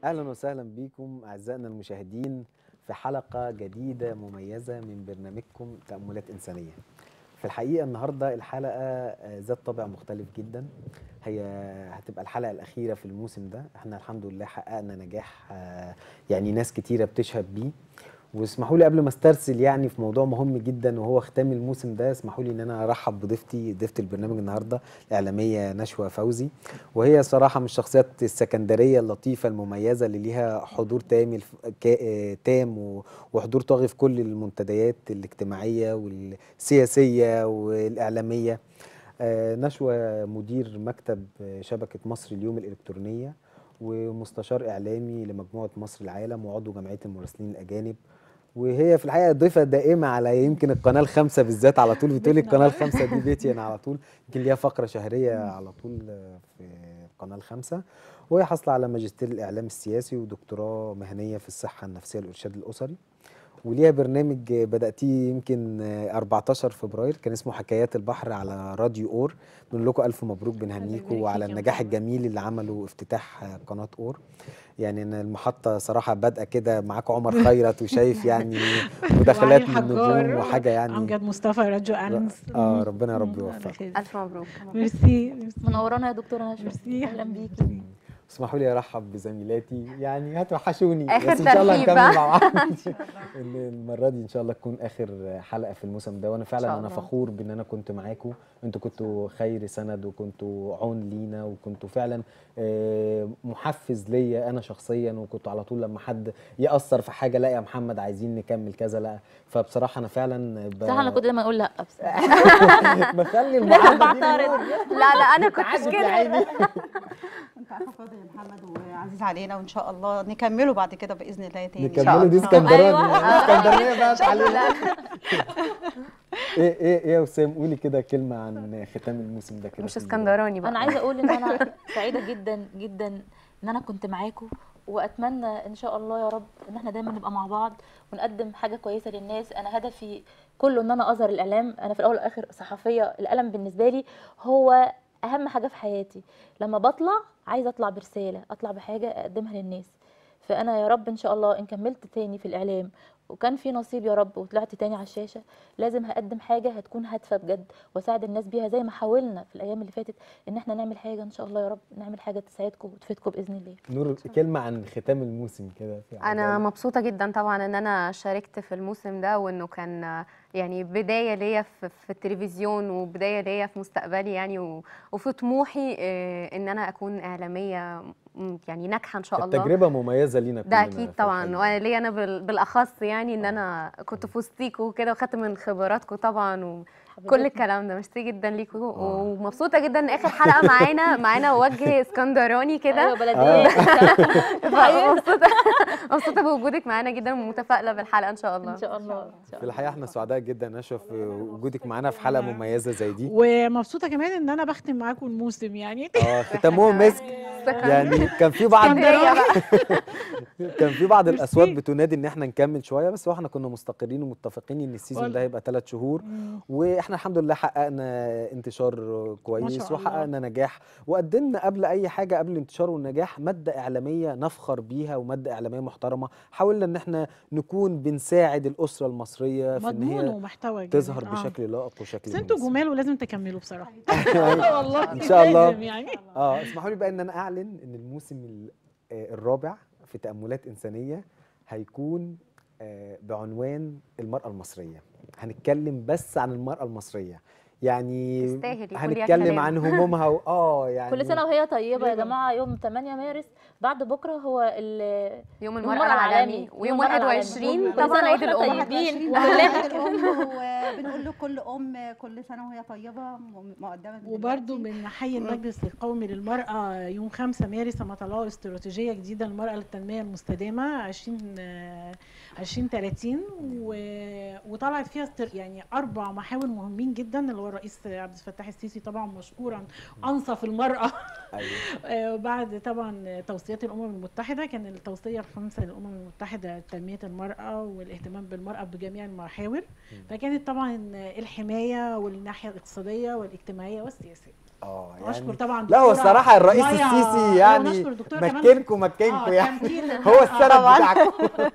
اهلا وسهلا بكم اعزائنا المشاهدين في حلقه جديده مميزه من برنامجكم تاملات انسانيه في الحقيقه النهارده الحلقه آه، ذات طابع مختلف جدا هي هتبقى الحلقه الاخيره في الموسم ده احنا الحمد لله حققنا نجاح آه، يعني ناس كتيره بتشهد بيه واسمحوا لي قبل ما استرسل يعني في موضوع مهم جدا وهو ختام الموسم ده اسمحوا لي ان انا ارحب بضيفتي ضيفه البرنامج النهارده الاعلاميه نشوى فوزي وهي صراحه من الشخصيات السكندريه اللطيفه المميزه اللي ليها حضور تام الف- كا- آه، تام و- وحضور طاغي في كل المنتديات الاجتماعيه والسياسيه والاعلاميه آه، نشوى مدير مكتب آه، شبكه مصر اليوم الالكترونيه ومستشار اعلامي لمجموعه مصر العالم وعضو جمعيه المراسلين الاجانب وهي في الحقيقه ضيفه دائمه على يمكن القناه الخامسه بالذات على طول بتقولي بيتنا القناه بقى. الخامسه دي بيتي انا على طول يمكن ليها فقره شهريه على طول آه، في القناه الخامسه وهي حاصله على ماجستير الاعلام السياسي ودكتوراه مهنيه في الصحه النفسيه والارشاد الاسري وليها برنامج آه، بداتيه يمكن آه، 14 فبراير كان اسمه حكايات البحر على راديو اور بنقول لكم الف مبروك بنهنيكم يبارك وعلى فيك يا النجاح محمد. الجميل اللي عمله افتتاح آه، قناه اور يعني انا المحطه صراحه بادئه كده معاكم عمر خيرت وشايف يعني مداخلات من حجار، النجوم وحاجه يعني امجد مصطفى رجو انس اه ربنا يا رب مم، يوفقك على خير. ألف مبروك ميرسي ميرسي منورانا يا دكتوره نشوى ميرسي اهلا بيكي اسمحوا لي ارحب بزميلاتي يعني هتوحشوني آخر بس ان شاء الله ترحيب نكمل بقى. مع بعض إن المره دي ان شاء الله تكون اخر حلقه في الموسم ده وانا فعلا شاء انا الله. فخور بان انا كنت معاكم انتوا كنتوا خير سند وكنتوا عون لينا وكنتوا فعلا آه، محفز ليا انا شخصيا وكنتوا على طول لما حد ياثر في حاجه لا يا محمد عايزين نكمل كذا لا فبصراحه انا فعلا ب... بصراحه انا كنت دايما اقول لا بصراحه بخلي المعارضه دي بعترض. للنور. لا لا أنا كنت تعبت يا كده عيني. انت عارفه فاضل يا محمد وعزيز علينا وان شاء الله نكمله بعد كده باذن الله تاني نكمله دي اسكندراني أيوة. اسكندرانيه بقت علينا ايه ايه ايه يا وسام قولي كده كلمه عن ختام الموسم ده كده مش في البداية. اسكندراني بقى انا عايزه اقول ان انا سعيده جدا جدا ان انا كنت معاكم واتمنى ان شاء الله يا رب ان احنا دايما نبقى مع بعض ونقدم حاجه كويسه للناس انا هدفي كله ان انا اظهر الاعلام انا في الاول والاخر صحفيه القلم بالنسبه لي هو اهم حاجه في حياتي لما بطلع عايزه اطلع برساله اطلع بحاجه اقدمها للناس فانا يا رب ان شاء الله ان كملت تاني في الاعلام وكان في نصيب يا رب وطلعت تاني على الشاشه لازم هقدم حاجه هتكون هادفه بجد واساعد الناس بيها زي ما حاولنا في الايام اللي فاتت ان احنا نعمل حاجه ان شاء الله يا رب نعمل حاجه تساعدكم وتفيدكم باذن الله نور كلمه عن ختام الموسم كده في انا عجالة. مبسوطه جدا طبعا ان انا شاركت في الموسم ده وانه كان يعني بدايه ليا في, في التلفزيون وبدايه ليا في مستقبلي يعني و- وفي طموحي آه، ان انا اكون اعلاميه م، يعني ناجحه ان شاء كانت الله تجربه مميزه لينا ده كلنا اكيد في طبعا الحقيقة. وانا ليا انا بال- بالاخص يعني ان انا كنت في وسطيكوا وكده وخدت من خبراتكم طبعا وكل حبيبتنا. الكلام ده ميرسي جدا ليكوا آه. ومبسوطه جدا ان اخر حلقه معانا معانا وجه اسكندراني كده ايوه بلديه مبسوطه مبسوطه بوجودك معانا جدا ومتفائله بالحلقه ان شاء الله ان شاء الله ان شاء في الله الحقيقه احنا سعداء جدا نشوف وجودك معانا في حلقه مميزه زي دي ومبسوطه كمان ان انا بختم معاكم الموسم يعني اه ختموه مسك يعني كان في بعض اسكندريه بقى كان في بعض ميرسي. الاصوات بتنادي ان احنا نكمل شويه بس هو احنا كنا مستقرين ومتفقين ان السيزون وال- ده هيبقى ثلاث شهور مم. واحنا الحمد لله حققنا انتشار كويس شاء الله. وحققنا نجاح وقدمنا قبل اي حاجه قبل الانتشار والنجاح ماده اعلاميه نفخر بيها وماده اعلاميه محترمه حاولنا ان احنا نكون بنساعد الاسره المصريه في ان مضمون هي ومحتوى جميل. تظهر آه. بشكل لائق وشكل بس انتوا مناسب. جمال ولازم تكملوا بصراحه يعني والله إن شاء الله. لازم يعني اه اسمحوا لي بقى ان انا اعلن ان الموسم ال- آه، الرابع في تاملات انسانيه هيكون آه، بعنوان المراه المصريه هنتكلم بس عن المراه المصريه يعني تستاهل يكون ليها هنتكلم كلام. عن همومها و... اه يعني كل سنه وهي طيبه يا ليه بقى؟ جماعه يوم 8 مارس بعد بكره هو ال- يوم المرأة المرأة العالمي العالمي. ويوم يوم المرأة 21 العالمي. طبعا كل عيد سنة الأم وإحنا طيبين. وعيد الام وبنقول لكل ام كل سنه وهي طيبه مقدما من وبرده دلوقتي. من حي المجلس القومي للمرأة يوم 5 مارس لما طلعوا استراتيجية جديدة للمرأة للتنمية المستدامة 20 آه، 2030 و- وطلعت فيها استر- يعني أربع محاور مهمين جدا اللي هو الرئيس عبد الفتاح السيسي طبعا مشكورا أنصف المرأة ايوه آه، بعد طبعا توصيات الامم المتحده كان التوصيه الخامسه للامم المتحده تنميه المراه والاهتمام بالمراه بجميع المحاور فكانت طبعا الحمايه والناحيه الاقتصاديه والاجتماعيه والسياسيه اه اشكر يعني طبعا لا هو دكتورة الصراحه الرئيس مايا- السيسي أيوة، يعني نشكر الدكتورة كمان مكنكم مكنكم آه، يعني تمكين. هو السند طبعاً. بتاعكم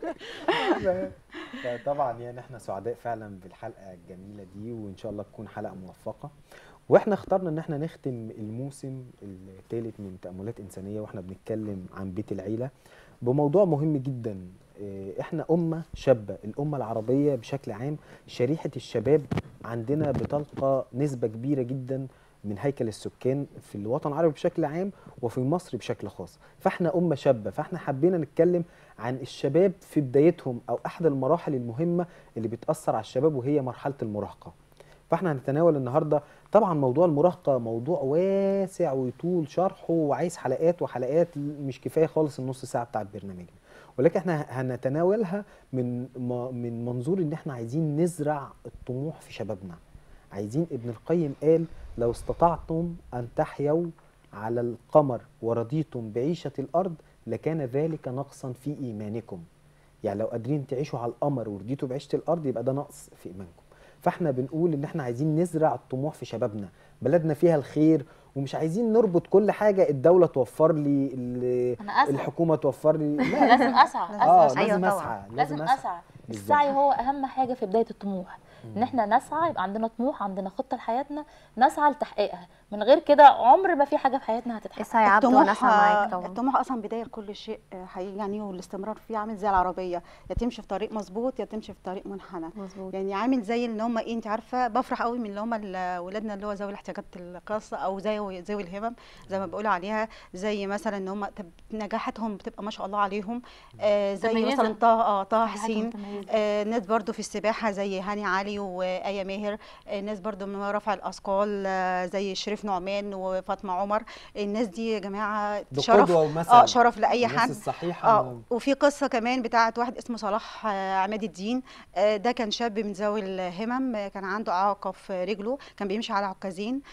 فطبعا يعني احنا سعداء فعلا بالحلقه الجميله دي وان شاء الله تكون حلقه موفقه واحنا اخترنا ان احنا نختم الموسم الثالث من تاملات انسانيه واحنا بنتكلم عن بيت العيله بموضوع مهم جدا إيه، احنا امه شابه الامه العربيه بشكل عام شريحه الشباب عندنا بتلقى نسبه كبيره جدا من هيكل السكان في الوطن العربي بشكل عام وفي مصر بشكل خاص فاحنا امه شابه فاحنا حبينا نتكلم عن الشباب في بدايتهم او احد المراحل المهمه اللي بتاثر على الشباب وهي مرحله المراهقه فاحنا هنتناول النهارده طبعا موضوع المراهقه موضوع واسع ويطول شرحه وعايز حلقات وحلقات مش كفايه خالص النص ساعه بتاع البرنامج ولكن احنا هنتناولها من م- من منظور ان احنا عايزين نزرع الطموح في شبابنا عايزين ابن القيم قال لو استطعتم ان تحيوا على القمر ورضيتم بعيشه الارض لكان ذلك نقصا في ايمانكم يعني لو قادرين تعيشوا على القمر ورضيتوا بعيشه الارض يبقى ده نقص في ايمانكم فاحنا بنقول ان احنا عايزين نزرع الطموح في شبابنا بلدنا فيها الخير ومش عايزين نربط كل حاجه الدوله توفر لي ال- انا اسعى الحكومه توفر لي لا لازم اسعى اه اسعى أيوة لازم طبعاً. اسعى لازم اسعى بالظبط. السعي هو اهم حاجه في بدايه الطموح ان احنا نسعى يبقى عندنا طموح عندنا خطه لحياتنا نسعى لتحقيقها من غير كده عمر ما في حاجه في حياتنا هتتحقق اسعى يا عبد وانا اسعى معاك طبعا الطموح اصلا بدايه لكل شيء آه، حقيقي يعني والاستمرار فيه عامل زي العربيه يا تمشي في طريق مظبوط يا تمشي في طريق منحنى مظبوط يعني عامل زي اللي هم ايه انت عارفه بفرح قوي من اللي هم ال- ولادنا اللي هو ذوي الاحتياجات الخاصه او زي ذوي الهمم زي ما بيقولوا عليها زي مثلا ان هم تب- نجاحاتهم بتبقى ما شاء الله عليهم آه زي متميزة. مثلا طه اه طه حياتهم حسين متميزة. آه ناس برضو في السباحه زي هاني علي وايه ماهر آه ناس برضو من رفع الاثقال آه زي شريف نعمان وفاطمه عمر الناس دي يا جماعه ده شرف قدوة ومثل. اه شرف لاي الناس حد الصحيحه اه وفي قصه كمان بتاعت واحد اسمه صلاح آه، عماد الدين آه، ده كان شاب من ذوي الهمم آه، كان عنده اعاقه في رجله كان بيمشي على عكازين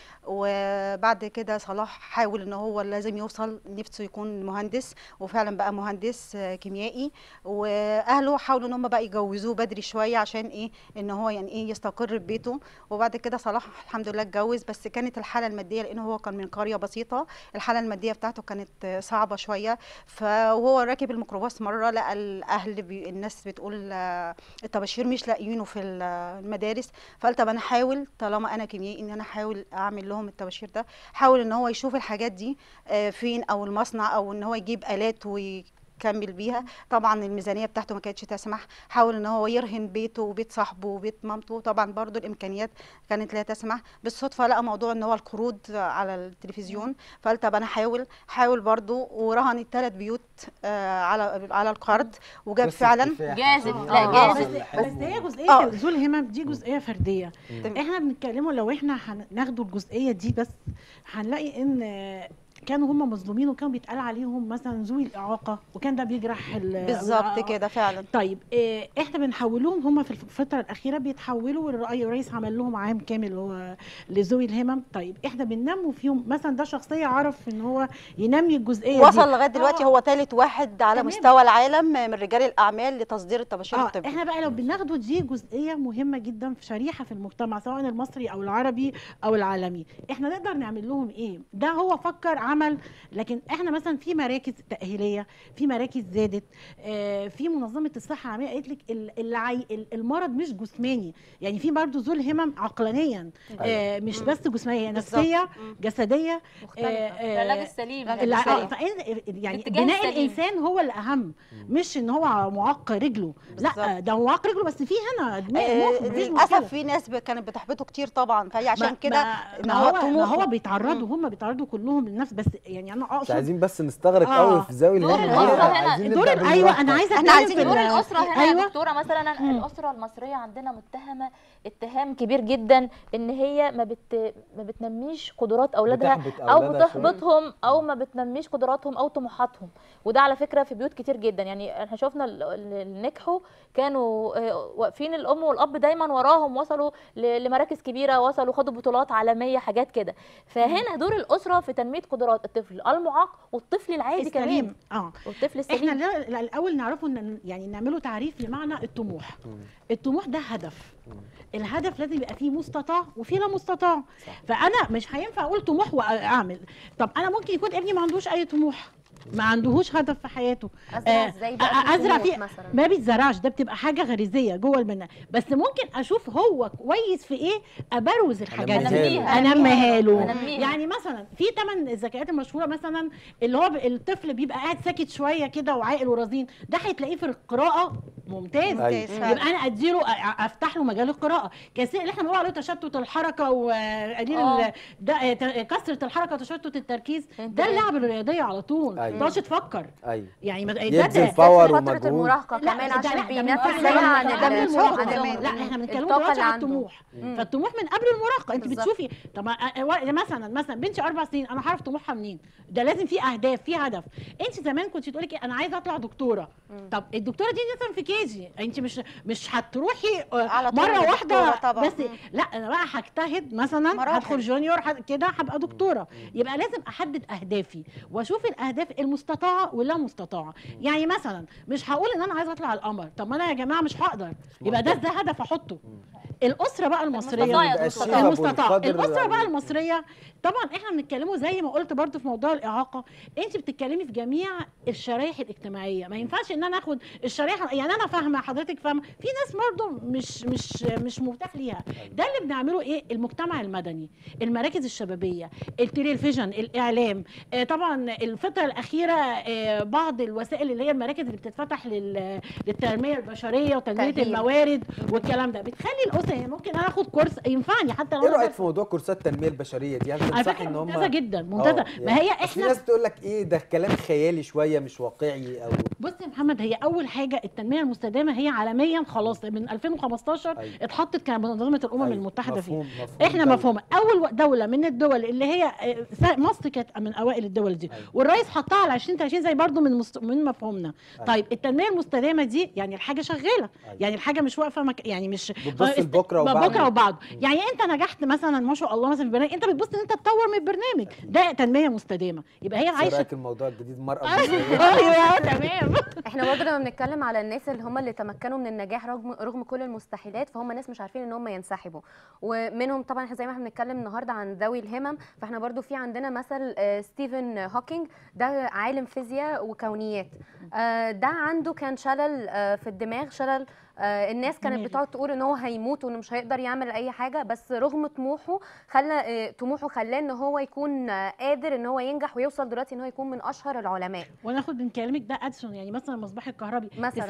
وبعد كده صلاح حاول ان هو لازم يوصل نفسه يكون مهندس وفعلا بقى مهندس آه، كيميائي واهله حاولوا ان هم بقى يجوزوه بدري شويه عشان ايه ان هو يعني ايه يستقر ببيته وبعد كده صلاح الحمد لله اتجوز بس كانت الحاله الماديه لانه هو كان من قريه بسيطه الحاله الماديه بتاعته كانت آه، صعبه شويه فهو راكب الميكروباص مره لقى الاهل بي الناس بتقول آه، الطباشير مش لاقيينه في ال- المدارس فقال طب انا احاول طالما انا كيميائي ان انا احاول اعمل لهم الطباشير ده حاول ان هو يشوف الحاجات دي آه، فين او المصنع او ان هو يجيب الات وي كمل بيها طبعا الميزانيه بتاعته ما كانتش تسمح حاول ان هو يرهن بيته وبيت صاحبه وبيت مامته طبعا برضو الامكانيات كانت لا تسمح بالصدفه لقى موضوع ان هو القروض على التلفزيون فقال طب انا حاول حاول برضو ورهن الثلاث بيوت آه، على على القرض وجاب فعلا جازت، لا، آه، جازت. الحلو. بس هي جزئيه آه. ذو الهمم دي جزئيه فرديه تمام. احنا بنتكلموا لو احنا هناخدوا الجزئيه دي بس هنلاقي ان كانوا هم مظلومين وكان بيتقال عليهم مثلا ذوي الاعاقه وكان ده بيجرح ال- بالظبط آه، كده فعلا طيب إيه احنا بنحولهم هم في الفتره الاخيره بيتحولوا الرئي- الرئيس عمل لهم عام كامل هو لذوي الهمم طيب احنا بننمو فيهم مثلا ده شخصيه عرف ان هو ينمي الجزئيه دي وصل لغايه دلوقتي آه. هو ثالث واحد على تمام. مستوى العالم من رجال الاعمال لتصدير الطباشير اه الطبي احنا بقى لو بناخده دي جزئيه مهمه جدا في شريحه في المجتمع سواء المصري او العربي او العالمي احنا نقدر نعمل لهم ايه ده هو فكر عمل لكن احنا مثلا في مراكز تاهيليه في مراكز زادت آه في منظمه الصحه العالميه قالت لك ال- العي ال- المرض مش جسماني يعني في برضه ذو الهمم عقلانيا آه مش مم. بس جسمانيه بالظبط. نفسيه مم. جسديه مختلفه آه، العلاج السليم العلاج الع- السليم. آه، فإن- يعني الاتجاه بناء السليم. الانسان هو الاهم مش ان هو معاق رجله لا بالظبط. ده معاق رجله بس في هنا دماغ آه، مخ مفيش للاسف مشكله في ناس ب- كانت بتحبطه كتير طبعا فهي عشان ما- كده ما, ان ما هو هو ما طموحه هو بيتعرضوا هم بيتعرضوا كلهم للنفس بس يعني انا مش اقصد عايزين بس نستغرق آه. قوي في زاويه دور الهمم الأسرة دي، هنا، عايزين دور نبدأ ايوه بالمراهقة. انا عايزه إحنا اتكلم عايزين في دور ال- الاسره هنا أيوة. يا دكتوره مثلا مم. الاسره المصريه عندنا متهمه اتهام كبير جدا ان هي ما بت ما بتنميش قدرات اولادها بتحبط او أولادها شوية. بتحبطهم او ما بتنميش قدراتهم او طموحاتهم وده على فكره في بيوت كتير جدا يعني احنا شفنا ال- ال- اللي نجحوا كانوا آه، واقفين الام والاب دايما وراهم وصلوا ل- لمراكز كبيره وصلوا خدوا بطولات عالميه حاجات كده فهنا دور الاسره في تنميه قدرات دوت الطفل المعاق والطفل العادي كمان السليم اه والطفل احنا السليم لا- لا- الاول نعرفه ان يعني نعمله تعريف لمعنى الطموح مم. الطموح ده هدف مم. الهدف لازم يبقى فيه مستطاع وفيه لا مستطاع صح. فانا مش هينفع اقول طموح واعمل طب انا ممكن يكون ابني ما عندوش اي طموح ما عندهوش هدف في حياته ازرع آه، ازاي أ- بقى في ازرع طموح فيه مثلا ما بيتزرعش ده بتبقى حاجه غريزيه جوه البناء بس ممكن اشوف هو كويس في ايه ابروز الحاجات أنميها دي له. انميها له أنميها. يعني مثلا في ثمان الذكاءات المشهوره مثلا اللي هو ب- الطفل بيبقى قاعد ساكت شويه كده وعاقل ورزين ده هتلاقيه في القراءه ممتاز أيوة. ممتاز يبقى فعلا. انا اديله أ- افتح له مجال القراءه كثير اللي احنا بنقول عليه تشتت الحركه وقليل آه. ال- ده ت- كثره الحركه وتشتت التركيز ده انتباه. اللعب الرياضيه على طول أيوة. ما تقعدش تفكر ايوه يعني ما- ده يبذل ده باور فترة ومجهود المراهقة لا، كمان ده- عشان لا، ده بينفذ من زيها قبل- عن من ال- قبل عن المراهقه ال- كمان. لا احنا بنتكلم الطاقة دلوقتي اللي على عنده. الطموح مم. فالطموح من قبل المراهقه انت بالظبط. بتشوفي طب أ- أ- مثلا مثلا بنتي اربع سنين انا هعرف طموحها منين ده لازم في اهداف في هدف انت زمان كنت تقولي انا عايزه اطلع دكتوره مم. طب الدكتوره دي مثلا في كيجي انت مش مش هتروحي آه، على طول مره واحده دكتورة طبعا. بس مم. لا انا بقى هجتهد مثلا مراحل. هدخل جونيور ه- كده هبقى دكتوره يبقى لازم احدد اهدافي واشوف الاهداف المستطاعه واللا مستطاعه يعني مثلا مش هقول ان انا عايزه اطلع القمر طب ما انا يا جماعه مش هقدر يبقى ده ده هدف احطه الاسره بقى المصريه المستطاع يا يبقى دكتور. الشغف المستطاع والقدر الاسره بقى يعني- المصريه طبعا احنا بنتكلموا زي ما قلت برضو في موضوع الاعاقه انت بتتكلمي في جميع الشرايح الاجتماعيه ما ينفعش ان انا اخد الشريحه يعني انا فاهمه حضرتك فاهمه في ناس برضو مش مش مش مرتاح ليها ده اللي بنعمله ايه المجتمع المدني المراكز الشبابيه التلفزيون الاعلام آه طبعا الفتره الاخيره آه بعض الوسائل اللي هي المراكز اللي بتتفتح لل- للتنميه البشريه وتنميه تأهيل. الموارد والكلام ده بتخلي الاسره يعني ممكن انا اخد كورس ينفعني حتى لو ايه أنا رايك بس- في موضوع كورسات التنميه البشريه دي هل على تنصحي فكره ان هم ممتازه جدا ممتازه آه، ما هي بس في احنا ناس تقول لك ايه ده كلام خيالي شويه مش واقعي او بص يا محمد هي اول حاجه التنميه المستدامه هي عالميا خلاص من 2015 أيوة. اتحطت كمنظمه الامم أيوة، المتحده فيها مفهوم مفهوم احنا دولة. مفهومه اول دوله من الدول اللي هي آه، س- مصر كانت من اوائل الدول دي أيوة. والرئيس حطها على 2030 زي برضو من مست... من مفهومنا أيوة. طيب التنميه المستدامه دي يعني الحاجه شغاله أيوة. يعني الحاجه مش واقفه مك... يعني مش بتبص است- لبكره ما وبعد بكره وبعض يعني انت نجحت مثلا ما شاء الله مثلا في برنامج انت بتبص ان انت تطور من البرنامج ده تنميه مستدامه يبقى هي ايه عايشه رايك الموضوع الجديد المراه المصريه ايوه تمام احنا برضه لما بنتكلم على الناس اللي هم اللي تمكنوا من النجاح رغم رغم كل المستحيلات فهم ناس مش عارفين ان هم ينسحبوا ومنهم طبعا احنا زي ما احنا بنتكلم النهارده عن ذوي الهمم فاحنا برضه في عندنا مثل آه، ستيفن هوكينج ده عالم فيزياء وكونيات آه، ده عنده كان شلل آه، في الدماغ شلل آه، الناس كانت دماغي. بتقعد تقول ان هو هيموت وانه مش هيقدر يعمل اي حاجه بس رغم طموحه خلى آه، طموحه خلاه ان هو يكون آه، قادر ان هو ينجح ويوصل دلوقتي ان هو يكون من اشهر العلماء وناخد من كلامك ده ادسون يعني مثلا المصباح الكهربي مثلاً.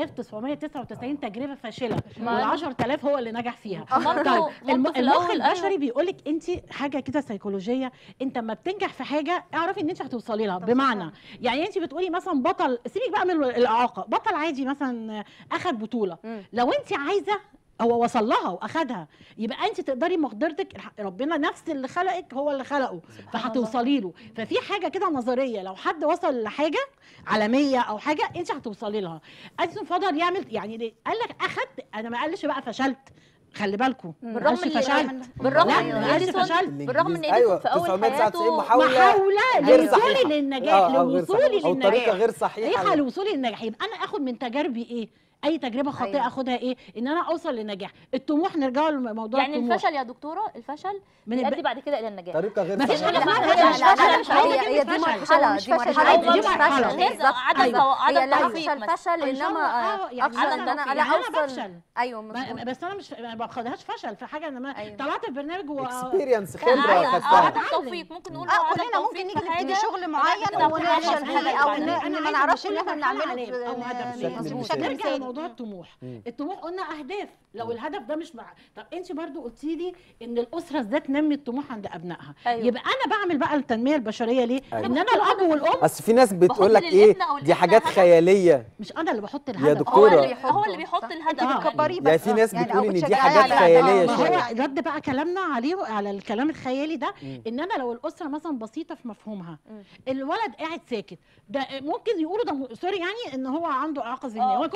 9999 تجربه فاشله ما- وال 10000 هو اللي نجح فيها برضه- طيب برضه الم... في المخ الأول، البشري أيوة. بيقول لك انت حاجه كده سيكولوجيه انت لما بتنجح في حاجه اعرفي ان انت هتوصلي لها بمعنى يعني انت بتقولي مثلا بطل سيبك بقى من الاعاقه بطل عادي مثلا اخذ بطوله مم. لو انت عايزه هو وصل لها واخدها يبقى انت تقدري مقدرتك الح- ربنا نفس اللي خلقك هو اللي خلقه فهتوصلي له ففي حاجه كده نظريه لو حد وصل لحاجه عالميه او حاجه انت هتوصلي لها اديسون فضل يعمل يعني ليه؟ قال لك اخدت انا ما قالش بقى فشلت خلي بالكم ما بالرغم قالش ان فشلت بالرغم لا ان ما قالش اديسون فشلت بالرغم ان الإنجليز- اديسون ايوه في اول 999 حياته محاوله محاوله غير للوصول صحيحة. للنجاح آه، آه، غير للوصول صحيحة. او طريقه للنجاح غير صحيحه ريحه للوصول للنجاح يبقى انا اخد من تجاربي ايه اي تجربه خاطئه أيوة. اخدها ايه ان انا اوصل للنجاح الطموح نرجع لموضوع يعني الطموح الفشل يا دكتوره الفشل من بيؤدي الب... بعد كده الى النجاح طريقه غير مفيش صحيحه حاجة لا اسمها لا فشل. لا فشل لا مش لا عاوزة هي كلمة هي دي فشل. مرحلة مش دي فشل. مرحلة أيوة، دي دي مش مرحلة. فشل هي بالظبط عدم أيوة. تو- عدم هي لا توفيق فشل مثلاً. فشل إن شاء انما الله، آه، آه، يعني اقصد أنا ان انا بفشل. انا يعني أنا اوصل بفشل. ايوه ما- مظبوط بس انا مش ما باخدهاش فشل في حاجه انما أيوة. طلعت البرنامج و اكسبيرينس لا، خبره عدم- خدتها عدم توفيق ممكن نقول اه اه عدم كلنا ممكن توفيق نيجي في حاجه نبتدي شغل معين كده ونفشل بتحصل فيه حاجة او بعدين. ان أنا إن ما عايزة نعرفش ان كل احنا مرحلة نعمله علامة أو هدف. بشكل بشكل مثالي. نرجع مثالي لموضوع الطموح مم. الطموح قلنا اهداف لو الهدف ده مش مع طب انت برضو قلتي لي ان الاسره ذات تنمي الطموح عند ابنائها أيوة. يبقى انا بعمل بقى التنميه البشريه ليه أيوة. ان انا الاب والام اصل في ناس بتقول لك بحط ايه للابن أو دي الابنة حاجات هدف. خياليه مش انا اللي بحط يا الهدف دكتورة. هو دكتورة. اللي هو اللي بيحط صح. الهدف آه. بتكبريه يعني بس في ناس يعني بتقول أو إن دي بتشجعيه حاجات على- خيالية ما شوية. هو رد بقى كلامنا عليه على الكلام الخيالي ده مم. ان انا لو الاسره مثلا بسيطه في مفهومها مم. الولد قاعد ساكت ده ممكن يقولوا ده م- سوري يعني ان هو عنده اعاقه ذهنيه آه، ما يكونش ده- عنده آه. اعاقه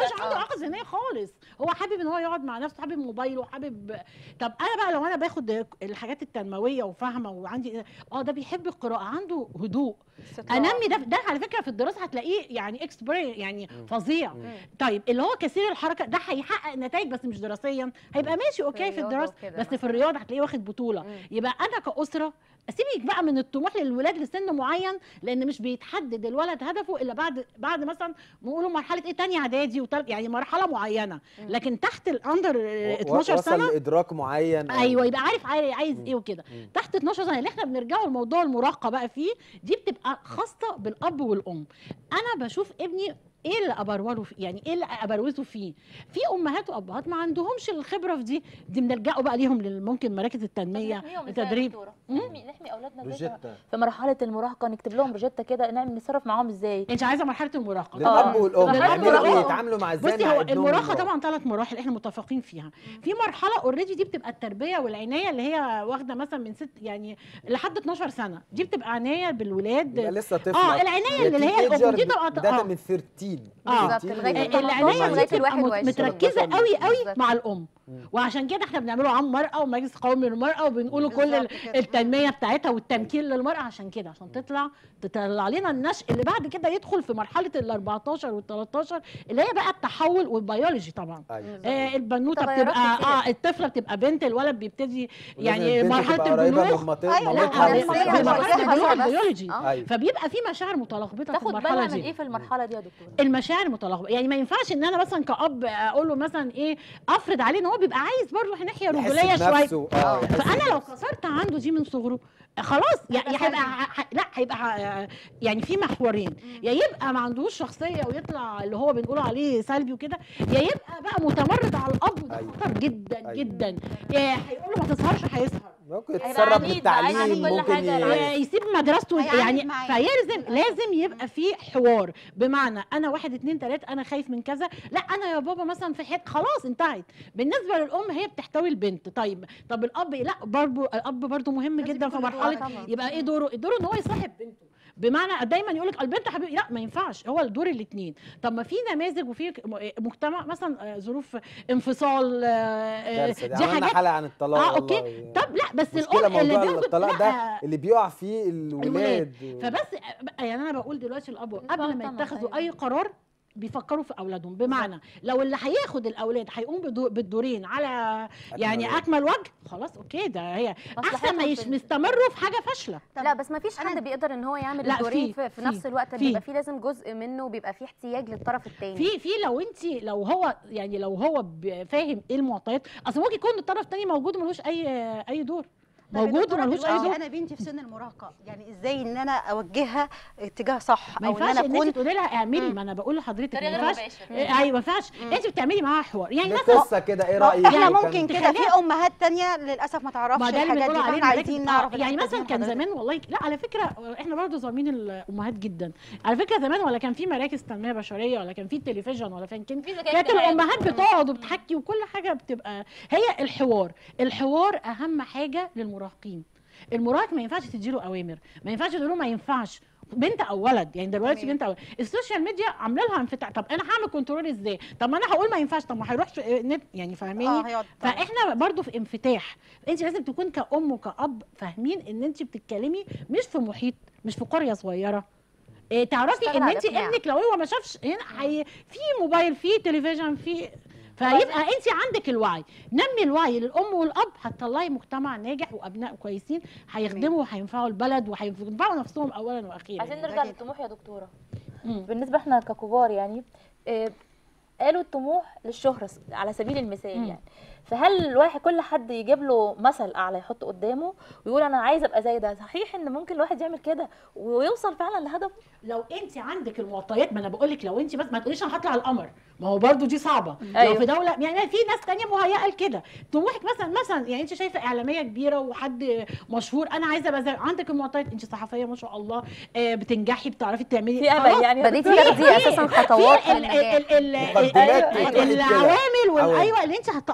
اعاقه ذهنيه خالص هو حابب ان هو يقعد مع نفسه حابب موبايله حابب طب انا بقى لو انا باخد الحاجات التنمويه وفاهمه وعندي اه ده بيحب القراءه عنده هدوء انمي ده ده على فكره في الدراسه هتلاقيه يعني اكسبري يعني مم. فظيع مم. طيب اللي هو كثير الحركه ده هيحقق نتائج بس مش دراسيا هيبقى ماشي اوكي في الرياضة الدراسه وكده بس مثلا. في الرياضه هتلاقيه واخد بطوله مم. يبقى انا كاسره سيبك بقى من الطموح للولاد لسن معين لان مش بيتحدد الولد هدفه الا بعد بعد مثلا نقولوا مرحله ايه تانية اعدادي وتالت يعني مرحله معينه لكن تحت الاندر و- 12 وصل سنه لادراك معين أو- ايوه يبقى عارف عاي- عايز مم. ايه وكده مم. تحت 12 سنه اللي احنا بنرجعه لموضوع المراهقه بقى فيه دي بتبقى خاصه بالاب والام انا بشوف ابني ايه اللي ابروله فيه يعني ايه اللي ابروزه فيه في امهات وابهات ما عندهمش الخبره في دي دي بنلجأوا بقى ليهم لل- ممكن مراكز التنميه نحميهم إزاي يا التدريب دكتورة؟ مم. نحمي نحمي اولادنا ازاي في- روجيتا في مرحله المراهقه نكتب لهم روجيتا كده نعمل نتصرف معاهم ازاي انت عايزه مرحله المراهقه للاب آه. والام للأب يعملوا والأم. ايه يتعاملوا مع ازاي بصي مع هو ابنهم المراهقه المراهق؟ طبعا ثلاث مراحل احنا متفقين فيها في مرحله اوريدي دي بتبقى التربيه والعنايه اللي هي واخده مثلا من ست يعني لحد 12 سنه دي بتبقى عنايه بالولاد يبقى لسه طفل اه العنايه اللي هي الام دي تبقى بدايه اه من 13 آه. بالظبط، 13 لغاية و- العنايه لغاية دي بتبقى الواحد وعشرين. متركزه قوي قوي بالظبط. مع الام مم. وعشان كده احنا بنعمله عام مرأة ومجلس قومي للمرأة وبنقوله كل ال- بالظبط كده. التنمية بتاعتها والتمكين للمرأة عشان كده عشان تطلع تطلع لنا النشء اللي بعد كده يدخل في مرحلة ال 14 وال 13 اللي هي بقى التحول والبيولوجي طبعا ايوه آه البنوته تغيرات بتبقى كتير. اه الطفله بتبقى بنت الولد بيبتدي ولازم يعني البنت مرحله تبقى قريبة البلوغ من مامت- أيوة، لا مامتها نفسية ومامتها. مش مرحله جسمانية البلوغ بس. البيولوجي آه. ايوه فبيبقى في مشاعر متلخبطه في تاخد المرحله بالها دي من ايه في المرحله دي يا دكتور المشاعر متلخبطه يعني ما ينفعش ان انا مثلا كاب اقول له مثلا ايه افرض عليه ان هو بيبقى عايز برضه ناحيه يحس رجوليه شويه بنفسه، اه يحس فانا لو بنفسه. كسرت عنده دي من صغره خلاص يا يا هيبقى ح- لا هيبقى ح- يعني في محورين يا يبقى ما عندوش شخصيه ويطلع اللي هو بنقول عليه سلبي وكده يا يبقى بقى متمرد على الاب وده أيوة. خطر جدا أيوة. جدا يا هيقول له ما تسهرش هيسهر ممكن هيبقى يتسرب عنيد بقى، عايز بالتعليم يعمل كل ممكن حاجة ي- العكس. آه، يسيب مدرسته هيعاند يعني معاه. فيلزم لازم يبقى في حوار بمعنى انا واحد اتنين تلاته انا خايف من كذا لا انا يا بابا مثلا في حته خلاص انتهت بالنسبه للام هي بتحتوي البنت طيب طب الاب لا برضه الاب برضه مهم لازم جدا في يكون له مرحله طبعاً. يبقى ايه دوره دوره ان هو يصاحب بنته بمعنى دايما يقول لك البنت حبيبي لا ما ينفعش هو الدور الاثنين طب ما في نماذج وفي ك- مجتمع مثلا آه، ظروف انفصال آه، آه، كارثة دي دي عملنا حاجات حلقه عن الطلاق اه اوكي والله. طب لا بس مشكله الام اللي موضوع بياخد الطلاق ده لا، اللي بيقع فيه الولاد و- فبس يعني انا بقول دلوقتي الاب قبل ما طبعاً، يتخذوا أيوة. اي قرار بيفكروا في اولادهم بمعنى لو اللي هياخد الاولاد هيقوم بدو- بالدورين على يعني وجه. اكمل وجه خلاص اوكي ده هي احسن ما مصلحتهم يش في- مستمروا في حاجه فاشله طب لا بس ما فيش أنا- حد بيقدر ان هو يعمل لا، الدورين في- في, في في- نفس الوقت في. بيبقى فيه لازم جزء منه بيبقى فيه احتياج للطرف الثاني في في لو انت لو هو يعني لو هو ب- فاهم ايه المعطيات اصل ممكن يكون الطرف الثاني موجود وملوش اي اي دور طب يا موجود دكتورة وملوش اي دلوقتي دور انا بنتي في سن المراهقه يعني ازاي ان انا اوجهها اتجاه صح ما او ان ينفعش انا ان اكون انت تقولي لها اعملي ما انا بقول لحضرتك ما طريقه غير ينفعش مباشر إيه، ايوه ما ينفعش انت بتعملي معاها حوار يعني دي مثلا قصه كده ايه ما رايك احنا يعني ممكن كده في تخليها- امهات تانية للاسف ما تعرفش ما ده اللي الحاجات بنقول دي عليه فاحنا عايزين مراكز- نعرف آه، يعني الحتة دي مثلا من كان حضرتك. زمان والله لا على فكره احنا برضو ظالمين الامهات جدا على فكره زمان ولا كان في مراكز تنميه بشريه ولا كان في التلفزيون ولا كان كان في ذكاء كانت اجتماعي. الامهات بتقعد وبتحكي وكل حاجه بتبقى هي الحوار الحوار اهم حاجه للمراهقين المراهق ما ينفعش تديله اوامر ما ينفعش تقول له ما ينفعش بنت او ولد يعني دلوقتي تمام. بنت او السوشيال ميديا عامله لها انفتاح طب انا هعمل كنترول ازاي طب ما انا هقول ما ينفعش طب ما هيروح نت يعني فاهماني اه هيقعد فاحنا برضو في انفتاح انت لازم تكون كأم وكأب فاهمين ان انت بتتكلمي مش في محيط مش في قرية صغيرة إيه تعرفي تشتغل ان على انت الإقناع. ابنك لو هو ما شافش هنا حي... في موبايل في تلفزيون في فيبقى انت عندك الوعي نمي الوعي للام والاب هتطلعي مجتمع ناجح وابناء كويسين هيخدموا وهينفعوا البلد وهينفعوا نفسهم اولا واخيرا عايزين يعني. نرجع أكيد. للطموح يا دكتوره مم. بالنسبه احنا ككبار يعني آه، قالوا الطموح للشهرة س- على سبيل المثال مم. يعني فهل الواحد كل حد يجيب له مثل اعلى يحطه قدامه ويقول انا عايز ابقى زي ده صحيح ان ممكن الواحد يعمل كده ويوصل فعلا لهدفه لو انت عندك المعطيات ما انا بقول لك لو انت بس ما تقوليش انا هطلع القمر ما هو برضو دي صعبه أيوة. لو في دوله يعني في ناس تانية مهيئه لكده طموحك مثلا مثلا يعني انت شايفه اعلاميه كبيره وحد مشهور انا عايزه ابقى زي عندك المعطيات انت صحفيه ما شاء الله آه، بتنجحي بتعرفي تعملي في خلاص. امل يعني يا بديتي دكتورة. تاخدي اساسا خطوات في ال- للنجاح ال- ال- ال- مقدمات ال- تروحي كده. العوامل عوامل. والايوه اللي انت هت- هتطلع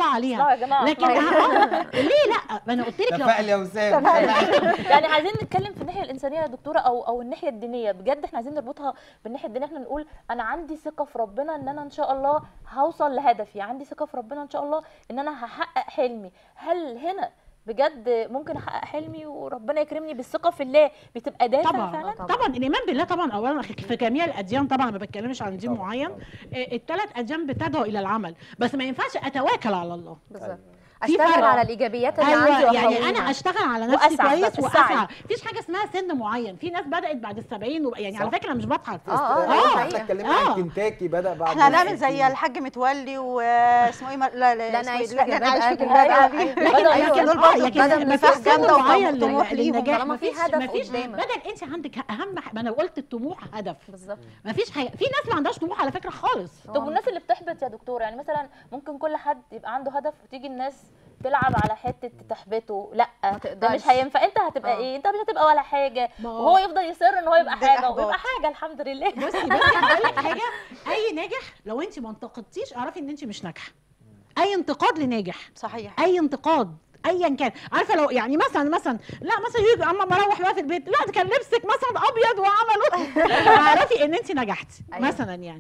عليها اسمعوا يا جماعه لكن اسمعوا. آه، ليه لا ما انا قلت لك لو تفائل يا وسام يعني عايزين نتكلم في الناحيه الانسانيه يا دكتوره او او الناحيه الدينيه بجد احنا عايزين نربطها بالناحيه الدينيه احنا نقول انا عندي ثقه في ربنا ان انا ان شاء الله هوصل لهدفي عندي ثقه في ربنا ان شاء الله ان انا هحقق حلمي هل هنا بجد ممكن احقق حلمي وربنا يكرمني بالثقه في الله بتبقى دافع طبعا فعلا طبعا الايمان بالله طبعا اولا في جميع الاديان طبعا ما بتكلمش عن دين طبعاً، معين طبعاً. الثلاث اديان بتدعو الى العمل بس ما ينفعش اتواكل على الله بالظبط في اشتغل فرق. على الايجابيات اللي ايوه عندي يعني وأقويها. انا اشتغل على نفسي وأسعى كويس بس السعي. واسعى مفيش حاجه اسمها سن معين في ناس بدات بعد السبعين وب... يعني على صح. فكره أنا مش بضحك اه اه احنا اه حقيقة. اتكلمنا آه. عن كنتاكي بدا بعد احنا هنعمل زي الستين. الحاج متولي واسمه ايه مر- لا لا لا اسمه نعيش إيه؟ في لا جلباب نعيش في أبي. جلباب أيوة، أبي. أيوة. لكن بدأوا لكن دول اه برضه لكن بدل ما ما فيش يكون سن جامدة معين وطموح لل- ليهم للنجاح طالما في مفيش- هدف مفيش قدامك. بدل انت عندك اهم ح- ما انا قلت الطموح هدف بالظبط مفيش حاجه في ناس ما عندهاش طموح على فكره خالص طب والناس اللي بتحبط يا دكتور يعني مثلا ممكن كل حد يبقى عنده هدف وتيجي الناس تلعب على حته تحبطه لا ده تقدرش. مش هينفع انت هتبقى آه. ايه انت مش هتبقى ولا حاجه ما هو- وهو يفضل يصر ان هو يبقى ده حاجه إحباط. ويبقى حاجه الحمد لله بصي بصي هقول لك حاجه اي ناجح لو انت ما انتقدتيش اعرفي ان انت مش ناجحه اي انتقاد لناجح صحيح اي انتقاد ايا كان عارفه لو يعني مثلا مثلا لا مثلا يجي اما مروح بقى في البيت لا ده كان لبسك مثلا ابيض وعمله اعرفي ان انت نجحتي أيوة. مثلا يعني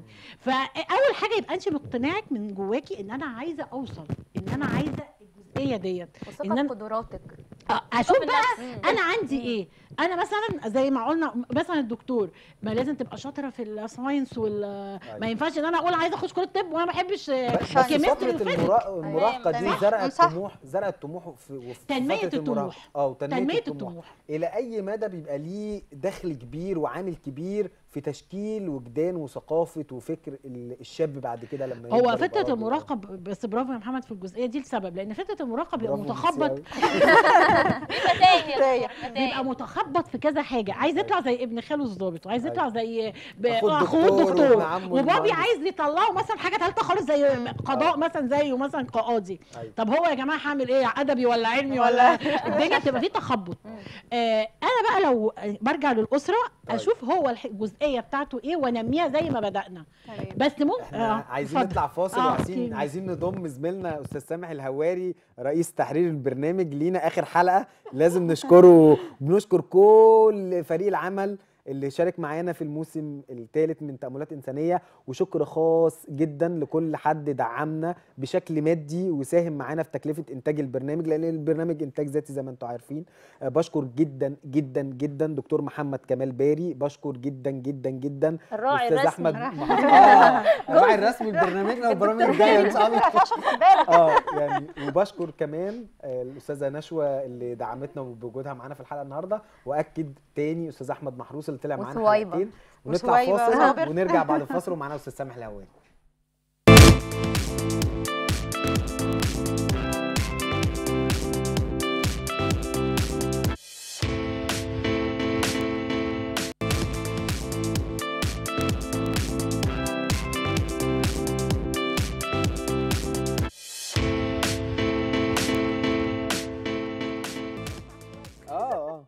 فاول حاجه يبقى انت مقتنعك من جواكي ان انا عايزه اوصل ان انا عايزه الجزئيه ديت ان وثقه انا في قدراتك آه، اشوف في بقى النفس. انا عندي ايه انا مثلا زي ما قلنا مثلا الدكتور ما لازم تبقى شاطره في الساينس وال ما ينفعش ان انا اقول عايزه اخش كليه طب وانا ما بحبش آه، بس كيمستري فترة وفيزيكس. المرا- المراهقة دي تمام. زرعت صح. طموح زرعت طموح في وفي تنمية فترة الطموح. المراهقة. اه وتنمية تنميه الطموح الطموح إلى أي مدى بيبقى ليه دخل كبير وعامل كبير في تشكيل وجدان وثقافة وفكر ال- الشاب بعد كده لما يكبر هو يبقى فتره راجل. المراهقه ب- بس برافو يا محمد في الجزئيه دي لسبب لان فتره المراهقه بيبقى برافو متخبط ميسي بيبقى تايه يا تايه. دكتور، بيبقى بيبقى تايه. متخبط في كذا حاجه عايز يطلع زي ابن خاله الظابط وعايز يطلع زي ب- أخوه اخوه الدكتور الدكتور وابن عمه وبابي المهندس. عايز يطلعه مثلا حاجه ثالثه خالص زي قضاء آه. مثلا زيه مثلا كقاضي أيوة. طب هو يا جماعه هعمل ايه ادبي ولا علمي ولا الدنيا بتبقى فيه تخبط آه انا بقى لو برجع للاسره طيب. اشوف هو الح- الجزئيه بتاعته ايه وانميها زي ما بدانا بس ممكن احنا عايزين نطلع فاصل آه، وعايزين أوكي. عايزين نضم زميلنا استاذ سامح الهواري رئيس تحرير البرنامج لينا اخر حلقه لازم نشكره بنشكر كل فريق العمل اللي شارك معانا في الموسم الثالث من تأملات إنسانية وشكر خاص جدا لكل حد دعمنا بشكل مادي وساهم معانا في تكلفة إنتاج البرنامج لأن البرنامج إنتاج ذاتي زي ما أنتم عارفين آه، بشكر جدا جدا جدا دكتور محمد كمال باري بشكر جدا جدا جدا الراعي استاذ الرسمي احمد اه الراعي الرسمي لبرنامجنا والبرامج الجايه ان شاء الله اه يعني وبشكر كمان آه، الاستاذه نشوى اللي دعمتنا بوجودها معانا في الحلقه النهارده واكد تاني استاذ احمد محروس اللي طلع معانا وثويبة. حلقتين ونطلع وثويبة فاصل صابر. ونرجع بعد الفاصل ومعانا استاذ سامح الهواري اه اه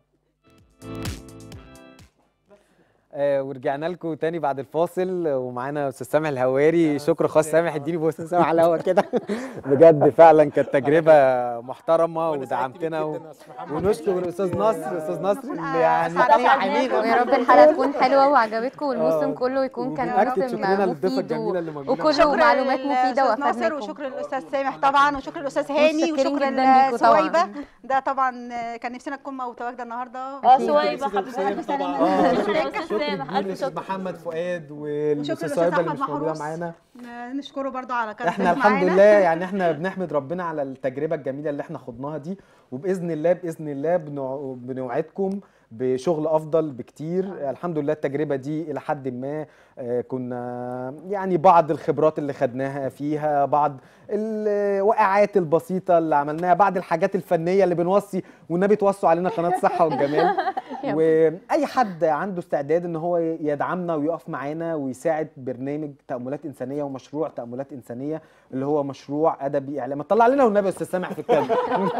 آه، ورجعنا لكم تاني بعد الفاصل ومعانا استاذ سامح الهواري شكر خاص سامح اديني بوس استاذ سامح على الهوا كده بجد فعلا كانت تجربه محترمه ودعمتنا و... ونشكر الاستاذ نصر استاذ نصر اللي يعني سعداء حمينا ويا رب الحلقه تكون حلوه وعجبتكم والموسم آه. كله يكون كان وبنأكد موسم شكرنا للضيفه مفيد الجميله و... اللي موجوده وكله معانا. شكر معلومات مفيده للأستاذ ناصر وافادنا وشكر للاستاذ سامح طبعا وشكر للاستاذ هاني متشكرين وشكر جداً ليكوا طبعاً. لسويبه ده طبعا كان نفسنا تكون متواجده النهارده اه أكيد. سويبه أستاذ حبيبتي حسام ألف طبعا سلامة. اه شكرا شكر يا أستاذ شكر سامح، كبير ألف للاستاذ شكر. محمد فؤاد وشكر والاستاذ للاستاذ صايبه اللي احمد مش موجوده محروس معانا نشكره برضو على كان احنا ضيف الحمد معانا. لله يعني احنا بنحمد ربنا على التجربه الجميله اللي احنا خضناها دي وباذن الله باذن الله بنوع- بنوعدكم بشغل افضل بكتير الحمد لله التجربه دي الى حد ما آه، كنا يعني بعض الخبرات اللي خدناها فيها بعض الوقعات البسيطه اللي عملناها بعض الحاجات الفنيه اللي بنوصي والنبي توصوا علينا قناه الصحه والجمال واي حد عنده استعداد ان هو يدعمنا ويقف معانا ويساعد برنامج تاملات انسانيه ومشروع تاملات انسانيه اللي هو مشروع ادبي اعلامي طلع لنا والنبي يا استاذ سامح في الكلمه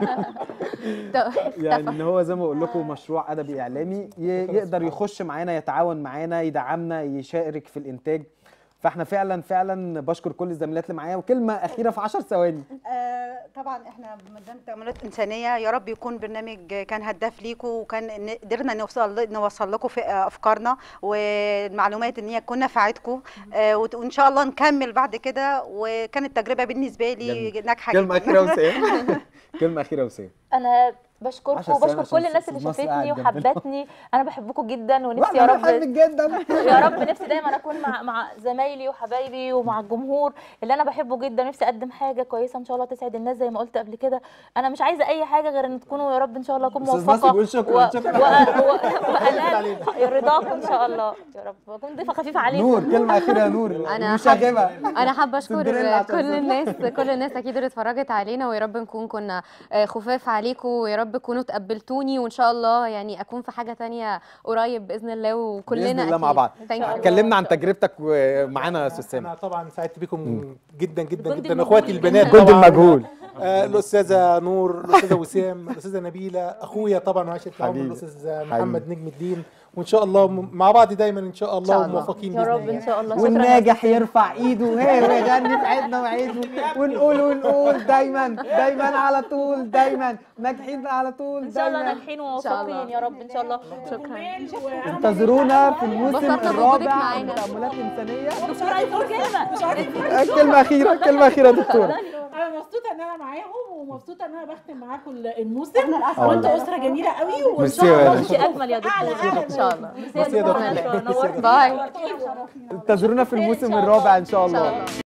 يعني ان هو زي ما بقول لكم مشروع ادبي اعلامي ي- يقدر يخش معانا يتعاون معانا يدعمنا يشارك في الانتاج فاحنا فعلا فعلا بشكر كل الزميلات اللي معايا وكلمه اخيره في 10 ثواني آه، طبعا احنا بمدام تأملات إنسانية يا رب يكون برنامج كان هداف ليكم وكان ن- قدرنا نوصل نوصل لكم في أفكارنا والمعلومات إن هي تكون نفعتكم آه، وت- وإن شاء الله نكمل بعد كده وكانت تجربة بالنسبة لي جميل. ناجحة كلمه جدا اخيره وسام كلمه اخيره وسام انا بشكركم عشر ثواني وبشكر عشان كل الناس اللي مصر شافتني قاعد جنبنا. وحبتني انا بحبكم جدا ونفسي واحنا يا رب بنحبك جدا يا رب نفسي دايما اكون مع مع زمايلي وحبايبي ومع الجمهور اللي انا بحبه جدا نفسي اقدم حاجه كويسه ان شاء الله تسعد الناس زي ما قلت قبل كده انا مش عايزه اي حاجه غير ان تكونوا يا رب ان شاء الله اكون أستاذ ناصر موفقه بيقول شكراً، شكراً. و... و... وانال رضاكم ان شاء الله يا رب واكون ضيفه خفيفه عليكم نور كلمه اخيره يا نور أنا مشاغبه انا حابه سندريلا اشكر عشان كل الناس كل الناس اكيد اللي اتفرجت علينا ويا رب نكون كنا آه، خفاف عليكم ويا رب تكونوا تقبلتوني وان شاء الله يعني اكون في حاجه تانية قريب باذن الله وكلنا باذن الله مع أكيد. بعض Thank you. اتكلمنا عن تجربتك ومعانا يا استاذ سامح انا طبعا سعدت بكم جدا جدا جندي جدا المجهول اخواتي جداً. البنات جندي طبعاً. المجهول آه، الاستاذه نور الاستاذه وسام الاستاذه نبيله اخويا طبعا وعشت معاهم حبيبي. الاستاذ محمد نجم الدين وان شاء الله م- مع بعض دايما ان شاء الله شاء الله. وموفقين يا باذن رب الله ان شاء الله شكرا والناجح يرفع ايده هي ويغني في عيدنا وعيده ونقول ونقول دايما دايما على طول دايما ناجحين على طول ان شاء الله دايما ناجحين شاء الله. وموفقين يا رب ان شاء الله شكرا انتظرونا في الموسم انبسطنا بوجودك الرابع معانا. من تأملات إنسانية دكتور عايز اقول كلمه كلمة أخيرة كلمة أخيرة يا دكتورة انا مبسوطه ان انا معاهم ومبسوطه ان انا بختم معاكم الموسم آه. وانتوا اسره جميله قوي وان ميرسي شاء يا الله رنا. انت اجمل يا اعلى دكتور اعلى ان شاء الله ميرسي يا دكتور. نورتنا باي شرفتينا. انتظرونا في الموسم الرابع إن شاء ان شاء الله الله